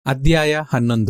ಅಧ್ಯಾಯ ಹನ್ನೊಂದು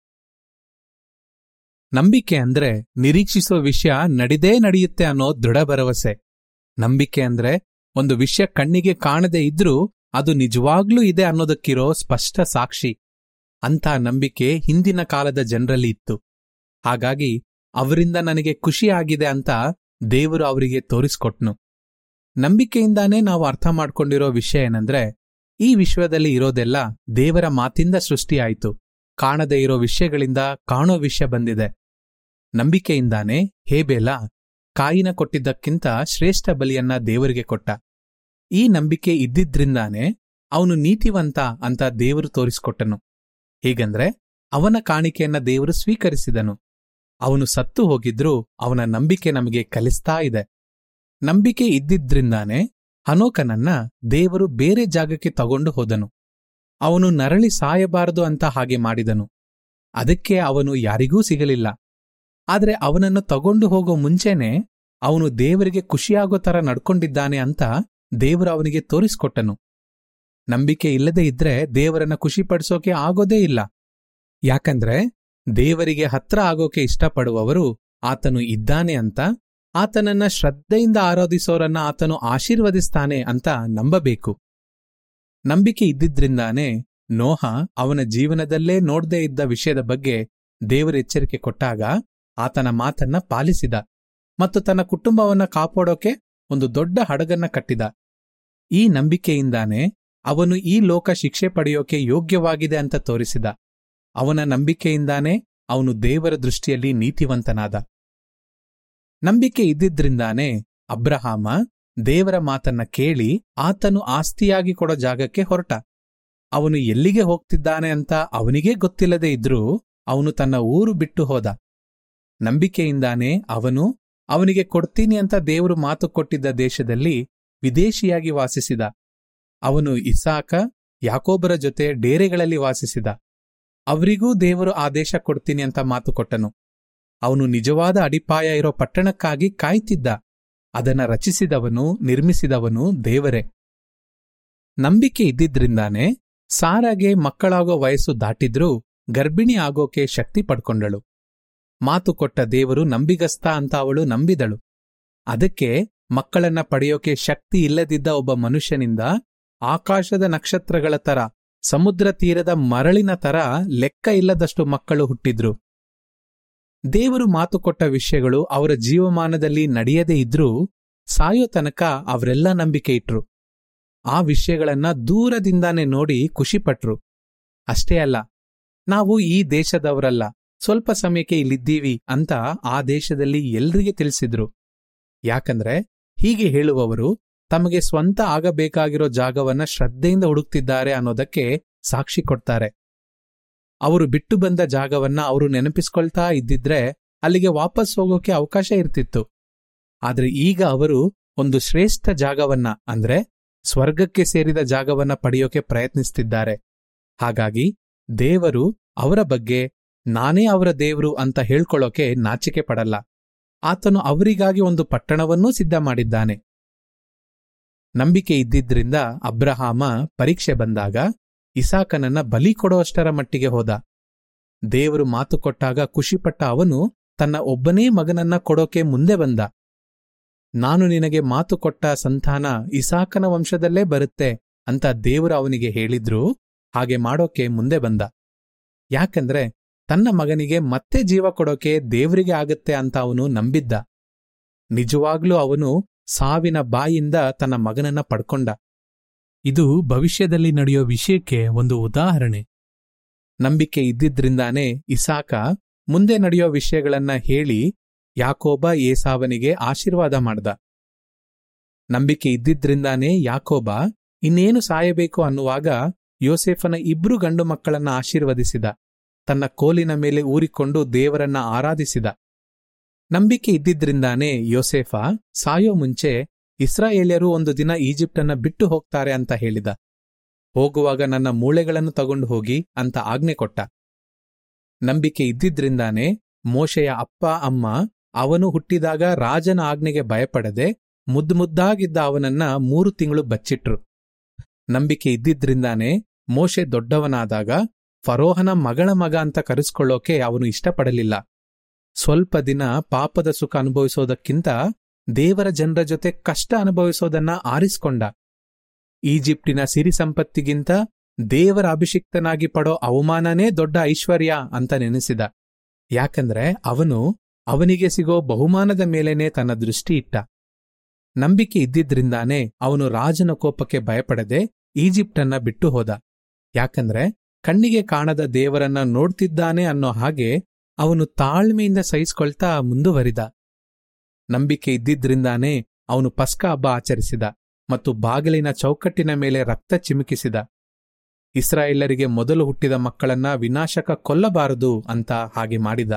ನಂಬಿಕೆ ಅಂದ್ರೆ ನಿರೀಕ್ಷಿಸೋ ವಿಷಯ ನಡಿದೇ ನಡೆಯುತ್ತೆ ಅನ್ನೋ ದೃಢ ಭರವಸೆ ನಂಬಿಕೆ ಅಂದ್ರೆ ಒಂದು ವಿಷಯ ಕಣ್ಣಿಗೆ ಕಾಣದೇ ಇದ್ರೂ ಅದು ನಿಜವಾಗ್ಲೂ ಇದೆ ಅನ್ನೋದಕ್ಕಿರೋ ಸ್ಪಷ್ಟ ಸಾಕ್ಷಿ ಅಂಥ ನಂಬಿಕೆ ಹಿಂದಿನ ಕಾಲದ ಜನರಲ್ಲಿ ಇತ್ತು ಹಾಗಾಗಿ ಅವರಿಂದ ನನಗೆ ಖುಷಿಯಾಗಿದೆ ಅಂತ ದೇವರು ಅವರಿಗೆ ತೋರಿಸ್ಕೊಟ್ನು ನಂಬಿಕೆಯಿಂದಾನೇ ನಾವು ಅರ್ಥ ಮಾಡ್ಕೊಂಡಿರೋ ವಿಷಯ ಏನಂದ್ರೆ ಈ ವಿಶ್ವದಲ್ಲಿ ಇರೋದೆಲ್ಲ ದೇವರ ಮಾತಿಂದ ಸೃಷ್ಟಿಯಾಯಿತು ಕಾಣದೇ ಇರೋ ವಿಷಯಗಳಿಂದ ಕಾಣೋ ವಿಷಯ ಬಂದಿದೆ ನಂಬಿಕೆಯಿಂದಾನೇ ಹೇಬೇಲ ಕಾಯಿನ ಕೊಟ್ಟಿದ್ದಕ್ಕಿಂತ ಶ್ರೇಷ್ಠ ಬಲಿಯನ್ನ ದೇವರಿಗೆ ಕೊಟ್ಟ ಈ ನಂಬಿಕೆ ಇದ್ದಿದ್ರಿಂದಾನೇ ಅವನು ನೀತಿವಂತ ಅಂತ ದೇವರು ತೋರಿಸ್ಕೊಟ್ಟನು ಹೀಗಂದ್ರೆ ಅವನ ಕಾಣಿಕೆಯನ್ನ ದೇವರು ಸ್ವೀಕರಿಸಿದನು ಅವನು ಸತ್ತು ಹೋಗಿದ್ರೂ ಅವನ ನಂಬಿಕೆ ನಮಗೆ ಕಲಿಸ್ತಾ ಇದೆ ನಂಬಿಕೆ ಇದ್ದಿದ್ರಿಂದಾನೇ ಹನೋಕನನ್ನ ದೇವರು ಬೇರೆ ಜಾಗಕ್ಕೆ ತಗೊಂಡು ಹೋದನು ಅವನು ನರಳಿ ಸಾಯಬಾರದು ಅಂತ ಹಾಗೆ ಮಾಡಿದನು ಅದಕ್ಕೆ ಅವನು ಯಾರಿಗೂ ಸಿಗಲಿಲ್ಲ ಆದ್ರೆ ಅವನನ್ನು ತಗೊಂಡು ಹೋಗೋ ಮುಂಚೆನೆ ಅವನು ದೇವರಿಗೆ ಖುಷಿಯಾಗೋ ತರ ನಡ್ಕೊಂಡಿದ್ದಾನೆ ಅಂತ ದೇವರು ಅವನಿಗೆ ತೋರಿಸ್ಕೊಟ್ಟನು ನಂಬಿಕೆ ಇಲ್ಲದೆ ಇದ್ರೆ ದೇವರನ್ನ ಖುಷಿಪಡಿಸೋಕೆ ಆಗೋದೇ ಇಲ್ಲ ಯಾಕಂದ್ರೆ ದೇವರಿಗೆ ಹತ್ರ ಆಗೋಕೆ ಇಷ್ಟಪಡುವವರು ಆತನು ಇದ್ದಾನೆ ಅಂತ ಆತನನ್ನ ಶ್ರದ್ಧೆಯಿಂದ ಆರಾಧಿಸೋರನ್ನ ಆತನು ಆಶೀರ್ವದಿಸ್ತಾನೆ ಅಂತ ನಂಬಬೇಕು ನಂಬಿಕೆ ಇದ್ದಿದ್ರಿಂದಾನೇ ನೋಹ ಅವನ ಜೀವನದಲ್ಲೇ ನೋಡದೇ ಇದ್ದ ವಿಷಯದ ಬಗ್ಗೆ ದೇವರ ಎಚ್ಚರಿಕೆ ಕೊಟ್ಟಾಗ ಆತನ ಮಾತನ್ನ ಪಾಲಿಸಿದ ಮತ್ತು ತನ್ನ ಕುಟುಂಬವನ್ನ ಕಾಪಾಡೋಕೆ ಒಂದು ದೊಡ್ಡ ಹಡಗನ್ನ ಕಟ್ಟಿದ ಈ ನಂಬಿಕೆಯಿಂದಾನೇ ಅವನು ಈ ಲೋಕ ಶಿಕ್ಷೆ ಪಡೆಯೋಕೆ ಯೋಗ್ಯವಾಗಿದೆ ಅಂತ ತೋರಿಸಿದ ಅವನ ನಂಬಿಕೆಯಿಂದಾನೇ ಅವನು ದೇವರ ದೃಷ್ಟಿಯಲ್ಲಿ ನೀತಿವಂತನಾದ ನಂಬಿಕೆ ಇದ್ದಿದ್ರಿಂದಾನೇ ಅಬ್ರಹಾಮ ದೇವರ ಮಾತನ್ನ ಕೇಳಿ ಆತನು ಆಸ್ತಿಯಾಗಿ ಕೊಡೋ ಜಾಗಕ್ಕೆ ಹೊರಟ ಅವನು ಎಲ್ಲಿಗೆ ಹೋಗ್ತಿದ್ದಾನೆ ಅಂತ ಅವನಿಗೇ ಗೊತ್ತಿಲ್ಲದೆ ಇದ್ರೂ ಅವನು ತನ್ನ ಊರು ಬಿಟ್ಟು ಹೋದ ನಂಬಿಕೆಯಿಂದಾನೇ ಅವನು ಅವನಿಗೆ ಕೊಡ್ತೀನಿ ಅಂತ ದೇವರು ಮಾತು ಕೊಟ್ಟಿದ್ದ ದೇಶದಲ್ಲಿ ವಿದೇಶಿಯಾಗಿ ವಾಸಿಸಿದ ಅವನು ಇಸಾಕ ಯಾಕೋಬರ ಜೊತೆ ಡೇರೆಗಳಲ್ಲಿ ವಾಸಿಸಿದ ಅವರಿಗೂ ದೇವರು ಆ ದೇಶ ಕೊಡ್ತೀನಿ ಅಂತ ಮಾತು ಕೊಟ್ಟನು ಅವನು ನಿಜವಾದ ಅಡಿಪಾಯ ಇರೋ ಪಟ್ಟಣಕ್ಕಾಗಿ ಕಾಯ್ತಿದ್ದ ಅದನ್ನ ರಚಿಸಿದವನು ನಿರ್ಮಿಸಿದವನು ದೇವರೇ ನಂಬಿಕೆ ಇದ್ದಿದ್ರಿಂದಾನೇ ಸಾರಾಗೆ ಮಕ್ಕಳಾಗೋ ವಯಸ್ಸು ದಾಟಿದ್ರೂ ಗರ್ಭಿಣಿ ಆಗೋಕೆ ಶಕ್ತಿ ಪಡ್ಕೊಂಡಳು ಮಾತು ಕೊಟ್ಟ ದೇವರು ನಂಬಿಗಸ್ತ ಅಂತ ಅವಳು ನಂಬಿದಳು ಅದಕ್ಕೆ ಮಕ್ಕಳನ್ನ ಪಡೆಯೋಕೆ ಶಕ್ತಿ ಇಲ್ಲದಿದ್ದ ಒಬ್ಬ ಮನುಷ್ಯನಿಂದ ಆಕಾಶದ ನಕ್ಷತ್ರಗಳ ತರ ಸಮುದ್ರ ತೀರದ ಮರಳಿನ ತರ ಲೆಕ್ಕ ಇಲ್ಲದಷ್ಟು ಮಕ್ಕಳು ಹುಟ್ಟಿದ್ರು ದೇವರು ಮಾತು ಕೊಟ್ಟ ವಿಷಯಗಳು ಅವರ ಜೀವಮಾನದಲ್ಲಿ ನಡೆಯದೇ ಇದ್ರೂ ಸಾಯೋ ತನಕ ಅವರೆಲ್ಲ ನಂಬಿಕೆ ಇಟ್ರು ಆ ವಿಷಯಗಳನ್ನ ದೂರದಿಂದಾನೇ ನೋಡಿ ಖುಷಿಪಟ್ರು ಅಷ್ಟೇ ಅಲ್ಲ ನಾವು ಈ ದೇಶದವರಲ್ಲ ಸ್ವಲ್ಪ ಸಮಯಕ್ಕೆ ಇಲ್ಲಿದ್ದೀವಿ ಅಂತ ಆ ದೇಶದಲ್ಲಿ ಎಲ್ರಿಗೆ ತಿಳಿಸಿದ್ರು ಯಾಕಂದ್ರೆ ಹೀಗೆ ಹೇಳುವವರು ತಮಗೆ ಸ್ವಂತ ಆಗಬೇಕಾಗಿರೋ ಜಾಗವನ್ನ ಶ್ರದ್ಧೆಯಿಂದ ಹುಡುಕ್ತಿದ್ದಾರೆ ಅನ್ನೋದಕ್ಕೆ ಸಾಕ್ಷಿ ಕೊಡ್ತಾರೆ ಅವರು ಬಿಟ್ಟು ಬಂದ ಜಾಗವನ್ನ ಅವರು ನೆನಪಿಸ್ಕೊಳ್ತಾ ಇದ್ದಿದ್ರೆ ಅಲ್ಲಿಗೆ ವಾಪಸ್ ಹೋಗೋಕೆ ಅವಕಾಶ ಇರ್ತಿತ್ತು ಆದ್ರೆ ಈಗ ಅವರು ಒಂದು ಶ್ರೇಷ್ಠ ಜಾಗವನ್ನ ಅಂದ್ರೆ ಸ್ವರ್ಗಕ್ಕೆ ಸೇರಿದ ಜಾಗವನ್ನ ಪಡೆಯೋಕೆ ಪ್ರಯತ್ನಿಸ್ತಿದ್ದಾರೆ ಹಾಗಾಗಿ ದೇವರು ಅವರ ಬಗ್ಗೆ ನಾನೇ ಅವರ ದೇವರು ಅಂತ ಹೇಳ್ಕೊಳ್ಳೋಕೆ ನಾಚಿಕೆ ಪಡಲ್ಲ ಆತನು ಅವರಿಗಾಗಿ ಒಂದು ಪಟ್ಟಣವನ್ನೂ ಸಿದ್ಧ ಮಾಡಿದ್ದಾನೆ ನಂಬಿಕೆ ಇದ್ದಿದ್ರಿಂದ ಅಬ್ರಹಾಮ ಪರೀಕ್ಷೆ ಬಂದಾಗ ಇಸಾಕನನ್ನ ಬಲಿ ಕೊಡೋಷ್ಟರ ಮಟ್ಟಿಗೆ ಹೋದ ದೇವರು ಮಾತು ಕೊಟ್ಟಾಗ ಖುಷಿಪಟ್ಟ ಅವನು ತನ್ನ ಒಬ್ಬನೇ ಮಗನನ್ನ ಕೊಡೋಕೆ ಮುಂದೆ ಬಂದ ನಾನು ನಿನಗೆ ಮಾತು ಕೊಟ್ಟ ಸಂತಾನ ಇಸಾಕನ ವಂಶದಲ್ಲೇ ಬರುತ್ತೆ ಅಂತ ದೇವರು ಅವನಿಗೆ ಹೇಳಿದ್ರೂ ಹಾಗೆ ಮಾಡೋಕೆ ಮುಂದೆ ಬಂದ ಯಾಕಂದ್ರೆ ತನ್ನ ಮಗನಿಗೆ ಮತ್ತೆ ಜೀವ ಕೊಡೋಕೆ ದೇವರಿಗೆ ಆಗತ್ತೆ ಅಂತ ಅವನು ನಂಬಿದ್ದ ನಿಜವಾಗ್ಲೂ ಅವನು ಸಾವಿನ ಬಾಯಿಂದ ತನ್ನ ಮಗನನ್ನ ಪಡ್ಕೊಂಡ ಇದು ಭವಿಷ್ಯದಲ್ಲಿ ನಡೆಯೋ ವಿಷಯಕ್ಕೆ ಒಂದು ಉದಾಹರಣೆ ನಂಬಿಕೆ ಇದ್ದಿದ್ರಿಂದಾನೇ ಇಸಾಕ ಮುಂದೆ ನಡೆಯೋ ವಿಷಯಗಳನ್ನ ಹೇಳಿ ಯಾಕೋಬ ಏಸಾವನಿಗೆ ಆಶೀರ್ವಾದ ಮಾಡ್ದ ನಂಬಿಕೆ ಇದ್ದಿದ್ರಿಂದಾನೇ ಯಾಕೋಬ ಇನ್ನೇನು ಸಾಯಬೇಕು ಅನ್ನುವಾಗ ಯೋಸೇಫನ ಇಬ್ರು ಗಂಡು ಮಕ್ಕಳನ್ನ ಆಶೀರ್ವದಿಸಿದ ತನ್ನ ಕೋಲಿನ ಮೇಲೆ ಊರಿಕೊಂಡು ದೇವರನ್ನ ಆರಾಧಿಸಿದ ನಂಬಿಕೆ ಇದ್ದಿದ್ರಿಂದಾನೇ ಯೋಸೇಫ ಸಾಯೋ ಮುಂಚೆ ಇಸ್ರಾಯೇಲ್ಯರು ಒಂದು ದಿನ ಈಜಿಪ್ಟನ್ನ ಬಿಟ್ಟು ಹೋಗ್ತಾರೆ ಅಂತ ಹೇಳಿದ ಹೋಗುವಾಗ ನನ್ನ ಮೂಳೆಗಳನ್ನು ತಗೊಂಡು ಹೋಗಿ ಅಂತ ಆಜ್ಞೆ ಕೊಟ್ಟ ನಂಬಿಕೆ ಇದ್ದಿದ್ರಿಂದಾನೇ ಮೋಶೆಯ ಅಪ್ಪ ಅಮ್ಮ ಅವನು ಹುಟ್ಟಿದಾಗ ರಾಜನ ಆಜ್ಞೆಗೆ ಭಯಪಡದೆ ಮುದ್ದು ಮುದ್ದಾಗಿದ್ದ ಅವನನ್ನ ಮೂರು ತಿಂಗಳು ಬಚ್ಚಿಟ್ರು ನಂಬಿಕೆ ಇದ್ದಿದ್ರಿಂದಾನೇ ಮೋಶೆ ದೊಡ್ಡವನಾದಾಗ ಫರೋಹನ ಮಗಳ ಮಗ ಅಂತ ಕರೆಸ್ಕೊಳ್ಳೋಕೆ ಅವನು ಇಷ್ಟಪಡಲಿಲ್ಲ ಸ್ವಲ್ಪ ದಿನ ಪಾಪದ ಸುಖ ಅನುಭವಿಸೋದಕ್ಕಿಂತ ದೇವರ ಜನರ ಜೊತೆ ಕಷ್ಟ ಅನುಭವಿಸೋದನ್ನ ಆರಿಸ್ಕೊಂಡ ಈಜಿಪ್ಟಿನ ಸಿರಿ ಸಂಪತ್ತಿಗಿಂತ ದೇವರ ಅಭಿಷಿಕ್ತನಾಗಿ ಪಡೋ ಅವಮಾನನೇ ದೊಡ್ಡ ಐಶ್ವರ್ಯ ಅಂತ ನೆನೆಸಿದ ಯಾಕಂದ್ರೆ ಅವನು ಅವನಿಗೆ ಸಿಗೋ ಬಹುಮಾನದ ಮೇಲೇನೆ ತನ್ನ ದೃಷ್ಟಿ ಇಟ್ಟ ನಂಬಿಕೆ ಇದ್ದಿದ್ರಿಂದಾನೇ ಅವನು ರಾಜನ ಕೋಪಕ್ಕೆ ಭಯಪಡದೆ ಈಜಿಪ್ಟನ್ನ ಬಿಟ್ಟು ಹೋದ ಯಾಕಂದ್ರೆ ಕಣ್ಣಿಗೆ ಕಾಣದ ದೇವರನ್ನ ನೋಡ್ತಿದ್ದಾನೆ ಅನ್ನೋ ಹಾಗೆ ಅವನು ತಾಳ್ಮೆಯಿಂದ ಸಹಿಸ್ಕೊಳ್ತಾ ಮುಂದುವರಿದ ನಂಬಿಕೆ ಇದ್ದಿದ್ರಿಂದಾನೇ ಅವನು ಪಸ್ಕ ಹಬ್ಬ ಆಚರಿಸಿದ ಮತ್ತು ಬಾಗಿಲಿನ ಚೌಕಟ್ಟಿನ ಮೇಲೆ ರಕ್ತ ಚಿಮುಕಿಸಿದ ಇಸ್ರಾಯೇಲರಿಗೆ ಮೊದಲು ಹುಟ್ಟಿದ ಮಕ್ಕಳನ್ನ ವಿನಾಶಕ ಕೊಲ್ಲಬಾರದು ಅಂತ ಹಾಗೆ ಮಾಡಿದ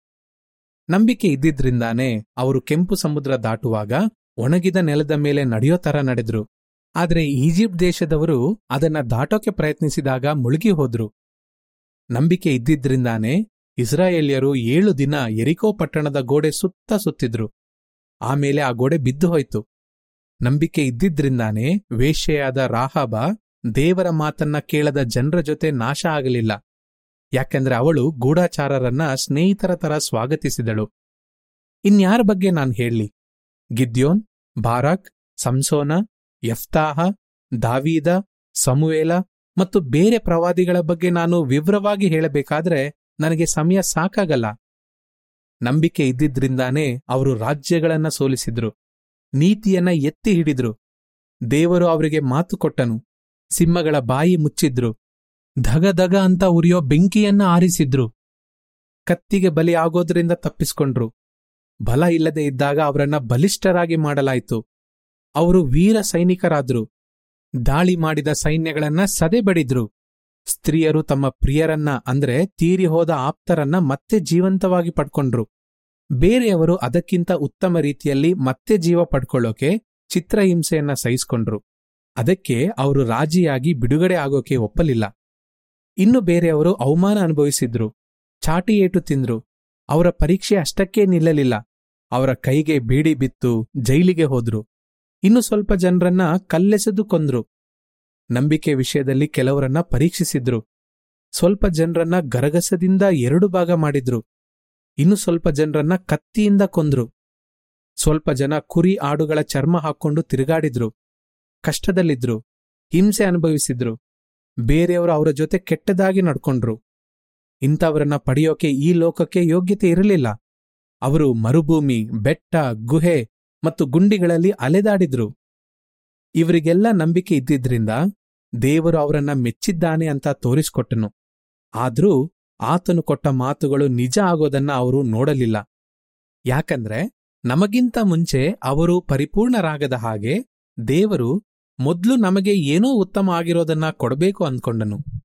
ನಂಬಿಕೆ ಇದ್ದಿದ್ರಿಂದಾನೇ ಅವರು ಕೆಂಪು ಸಮುದ್ರ ದಾಟುವಾಗ ಒಣಗಿದ ನೆಲದ ಮೇಲೆ ನಡೆಯೋ ತರ ನಡೆದ್ರು ಆದ್ರೆ ಈಜಿಪ್ಟ್ ದೇಶದವರು ಅದನ್ನ ದಾಟೋಕೆ ಪ್ರಯತ್ನಿಸಿದಾಗ ಮುಳುಗಿ ಹೋದ್ರು ನಂಬಿಕೆ ಇದ್ದಿದ್ರಿಂದಾನೇ ಇಸ್ರಾಯೇಲ್ಯರು ಏಳು ದಿನ ಎರಿಕೋ ಪಟ್ಟಣದ ಗೋಡೆ ಸುತ್ತ ಸುತ್ತಿದ್ರು ಆಮೇಲೆ ಆ ಗೋಡೆ ಬಿದ್ದು ಹೋಯ್ತು ನಂಬಿಕೆ ಇದ್ದಿದ್ರಿಂದಾನೇ ವೇಶ್ಯೆಯಾದ ರಾಹಾಬ ದೇವರ ಮಾತನ್ನ ಕೇಳದ ಜನರ ಜೊತೆ ನಾಶ ಆಗಲಿಲ್ಲ ಯಾಕೆಂದ್ರೆ ಅವಳು ಗೂಢಾಚಾರರನ್ನ ಸ್ನೇಹಿತರ ತರ ಸ್ವಾಗತಿಸಿದಳು ಇನ್ಯಾರ ಬಗ್ಗೆ ನಾನ್ ಹೇಳಲಿ ಗಿದ್ಯೋನ್ ಬಾರಾಕ್ ಸಂಸೋನ ಯಫ್ತಾಹ ದಾವೀದ ಸಮುವೇಲ ಮತ್ತು ಬೇರೆ ಪ್ರವಾದಿಗಳ ಬಗ್ಗೆ ನಾನು ವಿವರವಾಗಿ ಹೇಳಬೇಕಾದ್ರೆ ನನಗೆ ಸಮಯ ಸಾಕಾಗಲ್ಲ ನಂಬಿಕೆ ಇದ್ದಿದ್ರಿಂದಾನೇ ಅವರು ರಾಜ್ಯಗಳನ್ನ ಸೋಲಿಸಿದ್ರು ನೀತಿಯನ್ನ ಎತ್ತಿ ಹಿಡಿದ್ರು ದೇವರು ಅವರಿಗೆ ಮಾತು ಕೊಟ್ಟನು ಸಿಂಹಗಳ ಬಾಯಿ ಮುಚ್ಚಿದ್ರು ಧಗ ಧಗ ಅಂತ ಉರಿಯೋ ಬೆಂಕಿಯನ್ನ ಆರಿಸಿದ್ರು ಕತ್ತಿಗೆ ಬಲಿ ಆಗೋದ್ರಿಂದ ತಪ್ಪಿಸ್ಕೊಂಡ್ರು ಬಲ ಇಲ್ಲದೆ ಇದ್ದಾಗ ಅವರನ್ನ ಬಲಿಷ್ಠರಾಗಿ ಮಾಡಲಾಯಿತು ಅವರು ವೀರ ಸೈನಿಕರಾದ್ರು ದಾಳಿ ಮಾಡಿದ ಸೈನ್ಯಗಳನ್ನ ಸದೆಬಡಿದ್ರು ಸ್ತ್ರೀಯರು ತಮ್ಮ ಪ್ರಿಯರನ್ನ ಅಂದ್ರೆ ತೀರಿ ಹೋದ ಆಪ್ತರನ್ನ ಮತ್ತೆ ಜೀವಂತವಾಗಿ ಪಡ್ಕೊಂಡ್ರು ಬೇರೆಯವರು ಅದಕ್ಕಿಂತ ಉತ್ತಮ ರೀತಿಯಲ್ಲಿ ಮತ್ತೆ ಜೀವ ಪಡ್ಕೊಳ್ಳೋಕೆ ಚಿತ್ರಹಿಂಸೆಯನ್ನ ಸಹಿಸ್ಕೊಂಡ್ರು ಅದಕ್ಕೆ ಅವರು ರಾಜಿಯಾಗಿ ಬಿಡುಗಡೆ ಆಗೋಕೆ ಒಪ್ಪಲಿಲ್ಲ ಇನ್ನು ಬೇರೆಯವರು ಅವಮಾನ ಅನುಭವಿಸಿದ್ರು ಚಾಟಿ ಏಟು ತಿಂದ್ರು ಅವರ ಪರೀಕ್ಷೆ ಅಷ್ಟಕ್ಕೇ ನಿಲ್ಲಲಿಲ್ಲ ಅವರ ಕೈಗೆ ಬೀಡಿ ಬಿತ್ತು ಜೈಲಿಗೆ ಹೋದ್ರು ಇನ್ನು ಸ್ವಲ್ಪ ಜನರನ್ನ ಕಲ್ಲೆಸೆದು ಕೊಂದ್ರು ನಂಬಿಕೆ ವಿಷಯದಲ್ಲಿ ಕೆಲವರನ್ನ ಪರೀಕ್ಷಿಸಿದ್ರು ಸ್ವಲ್ಪ ಜನರನ್ನ ಗರಗಸದಿಂದ ಎರಡು ಭಾಗ ಮಾಡಿದ್ರು ಇನ್ನು ಸ್ವಲ್ಪ ಜನರನ್ನ ಕತ್ತಿಯಿಂದ ಕೊಂದ್ರು ಸ್ವಲ್ಪ ಜನ ಕುರಿ ಆಡುಗಳ ಚರ್ಮ ಹಾಕೊಂಡು ತಿರುಗಾಡಿದ್ರು ಕಷ್ಟದಲ್ಲಿದ್ರು ಹಿಂಸೆ ಅನುಭವಿಸಿದ್ರು ಬೇರೆಯವರು ಅವರ ಜೊತೆ ಕೆಟ್ಟದಾಗಿ ನಡ್ಕೊಂಡ್ರು ಇಂಥವರನ್ನ ಪಡೆಯೋಕೆ ಈ ಲೋಕಕ್ಕೆ ಯೋಗ್ಯತೆ ಇರಲಿಲ್ಲ ಅವರು ಮರುಭೂಮಿ ಬೆಟ್ಟ ಗುಹೆ ಮತ್ತು ಗುಂಡಿಗಳಲ್ಲಿ ಅಲೆದಾಡಿದ್ರು ಇವರಿಗೆಲ್ಲ ನಂಬಿಕೆ ಇದ್ದಿದ್ರಿಂದ ದೇವರು ಅವರನ್ನ ಮೆಚ್ಚಿದ್ದಾನೆ ಅಂತ ತೋರಿಸ್ಕೊಟ್ಟನು ಆದ್ರೂ ಆತನು ಕೊಟ್ಟ ಮಾತುಗಳು ನಿಜ ಆಗೋದನ್ನ ಅವರು ನೋಡಲಿಲ್ಲ ಯಾಕಂದ್ರೆ ನಮಗಿಂತ ಮುಂಚೆ ಅವರು ಪರಿಪೂರ್ಣರಾಗದ ಹಾಗೆ ದೇವರು ಮೊದ್ಲು ನಮಗೆ ಏನೋ ಉತ್ತಮ ಆಗಿರೋದನ್ನ ಕೊಡಬೇಕು ಅಂದ್ಕೊಂಡನು